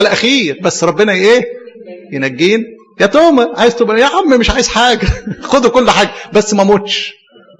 الاخير بس ربنا ايه ينجين يا توما عايز تبقى يا عم مش عايز حاجه خدوا كل حاجه بس ما موتش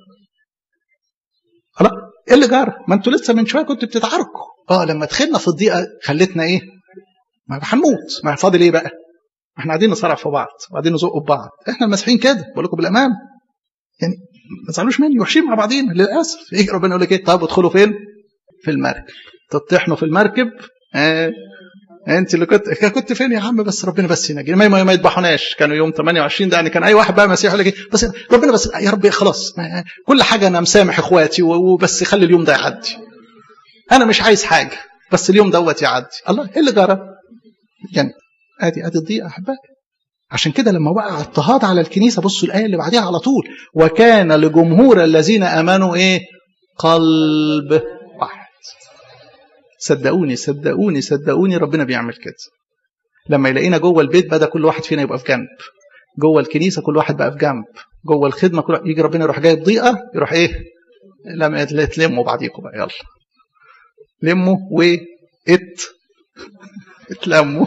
خلاص ايه اللي جرى ما انتوا لسه من شويه كنتوا بتتعاركوا اه لما دخلنا في الضيقه خلتنا ايه ما هنموت ما فاضل ايه بقى احنا قاعدين نصارع في بعض وقاعدين نزق في بعض احنا المسيحيين كده بقول لكم بالامان يعني ما تزعلوش مني وحشين مع بعضين للاسف يجي ربنا يقول لك ايه طب ادخلوا فين في المركب تطحنوا في المركب آه. انت اللي كنت كنت فين يا عم بس ربنا بس ينجي ما, ما, ما يذبحوناش كانوا يوم 28 ده يعني كان اي واحد بقى مسيحي يقول لك إيه؟ بس ربنا بس يا رب خلاص كل حاجه انا مسامح اخواتي وبس خلي اليوم ده يعدي انا مش عايز حاجه بس اليوم دوت يعدي الله ايه اللي جرى يعني ادي ادي الضيقه احبائي عشان كده لما وقع اضطهاد على الكنيسه بصوا الايه اللي بعديها على طول وكان لجمهور الذين امنوا ايه قلب واحد صدقوني صدقوني صدقوني ربنا بيعمل كده لما يلاقينا جوه البيت بدا كل واحد فينا يبقى في جنب جوه الكنيسه كل واحد بقى في جنب جوه الخدمه كل يجي ربنا يروح جايب ضيقه يروح ايه لما تلموا بعضيكم بقى يلا لموا وات اتلموا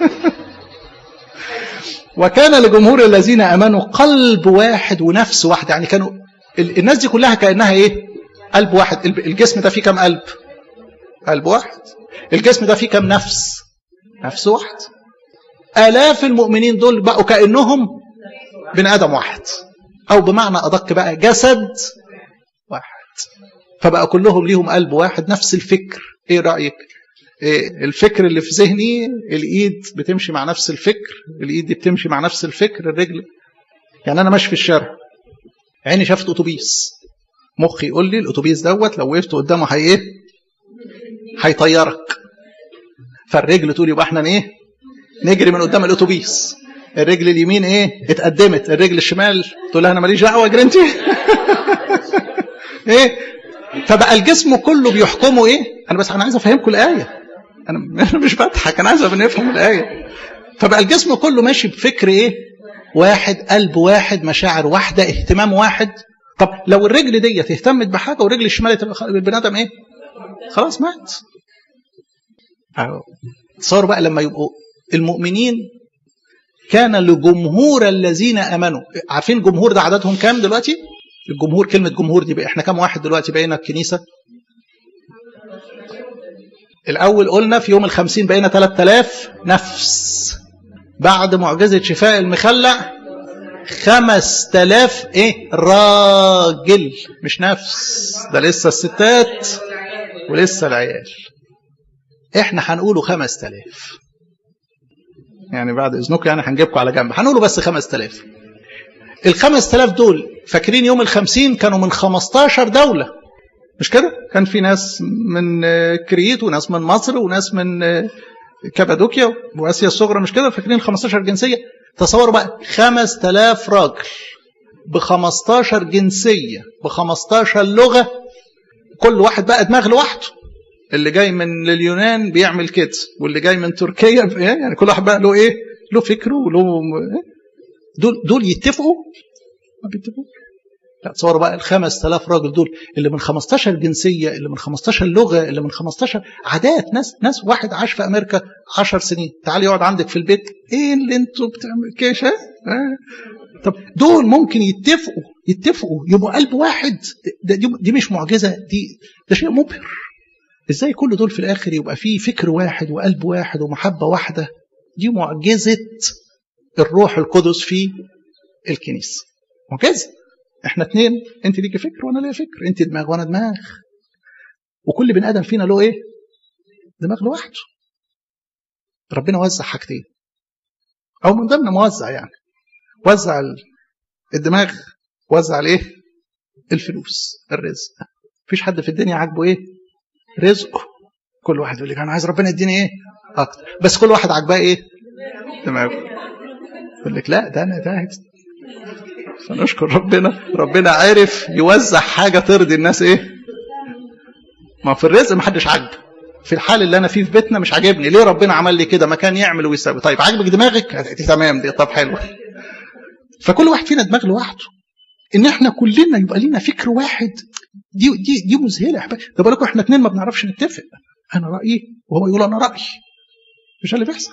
وكان لجمهور الذين امنوا قلب واحد ونفس واحد يعني كانوا الناس دي كلها كانها ايه قلب واحد الجسم ده فيه كام قلب قلب واحد الجسم ده فيه كام نفس نفس واحد آلاف المؤمنين دول بقوا كأنهم بني آدم واحد أو بمعنى أدق بقى جسد واحد فبقى كلهم ليهم قلب واحد نفس الفكر إيه رأيك إيه الفكر اللي في ذهني الإيد بتمشي مع نفس الفكر الإيد دي بتمشي مع نفس الفكر الرجل يعني أنا ماشي في الشارع عيني شافت أتوبيس مخي يقول لي الأتوبيس دوت لو وقفت قدامه هي إيه هيطيرك فالرجل تقول يبقى احنا ايه نجري من قدام الاتوبيس الرجل اليمين ايه اتقدمت الرجل الشمال تقول لها انا ماليش دعوه اجري انت ايه فبقى الجسم كله بيحكمه ايه انا بس انا عايز افهمكم الايه انا مش بضحك انا عايز نفهم الايه فبقى الجسم كله ماشي بفكر ايه واحد قلب واحد مشاعر واحده اهتمام واحد طب لو الرجل ديت اهتمت بحاجه والرجل الشمال تبقى البني ادم ايه خلاص مات تصور بقى لما يبقوا المؤمنين كان لجمهور الذين امنوا عارفين جمهور ده عددهم كام دلوقتي الجمهور كلمه جمهور دي بقى احنا كام واحد دلوقتي بقينا الكنيسه الاول قلنا في يوم الخمسين بقينا 3000 نفس بعد معجزه شفاء المخلع خمس تلاف ايه راجل مش نفس ده لسه الستات ولسه العيال احنا هنقوله خمس تلاف يعني بعد اذنكم يعني هنجيبكم على جنب هنقوله بس خمس تلاف الخمس تلاف دول فاكرين يوم الخمسين كانوا من خمستاشر دولة مش كده كان في ناس من كريت وناس من مصر وناس من كابادوكيا واسيا الصغرى مش كده فاكرين 15 جنسيه تصوروا بقى 5000 راجل ب 15 جنسيه ب 15 لغه كل واحد بقى دماغ لوحده اللي جاي من اليونان بيعمل كده واللي جاي من تركيا يعني كل واحد بقى له ايه له فكره وله دول دول يتفقوا ما بيتفقوش لا تصوروا بقى ال 5000 راجل دول اللي من 15 جنسيه اللي من 15 لغه اللي من 15 عادات ناس ناس واحد عاش في امريكا 10 سنين تعال يقعد عندك في البيت ايه اللي انتوا بتعملوا كيش اه طب دول ممكن يتفقوا يتفقوا يبقوا قلب واحد دي, دي مش معجزه دي ده شيء مبهر ازاي كل دول في الاخر يبقى فيه فكر واحد وقلب واحد ومحبه واحده دي معجزه الروح القدس في الكنيسه معجزه احنا اتنين انت ليكي فكر وانا ليا فكر انت دماغ وانا دماغ وكل بني ادم فينا له ايه دماغ لوحده ربنا وزع حاجتين او من ضمن موزع يعني وزع الدماغ وزع الايه الفلوس الرزق مفيش حد في الدنيا عاجبه ايه رزقه كل واحد يقول لك انا عايز ربنا يديني ايه اكتر بس كل واحد عاجباه ايه دماغه يقول لك لا ده انا ده فنشكر ربنا ربنا عرف يوزع حاجه ترضي الناس ايه ما في الرزق ما حدش عاجبه في الحال اللي انا فيه في بيتنا مش عاجبني ليه ربنا عمل لي كده ما كان يعمل ويسوي طيب عاجبك دماغك دي تمام دي طب حلو فكل واحد فينا دماغ لوحده ان احنا كلنا يبقى لينا فكر واحد دي دي دي مذهله يا ده بالكم احنا اتنين ما بنعرفش نتفق انا رايي وهو يقول انا رايي مش اللي بيحصل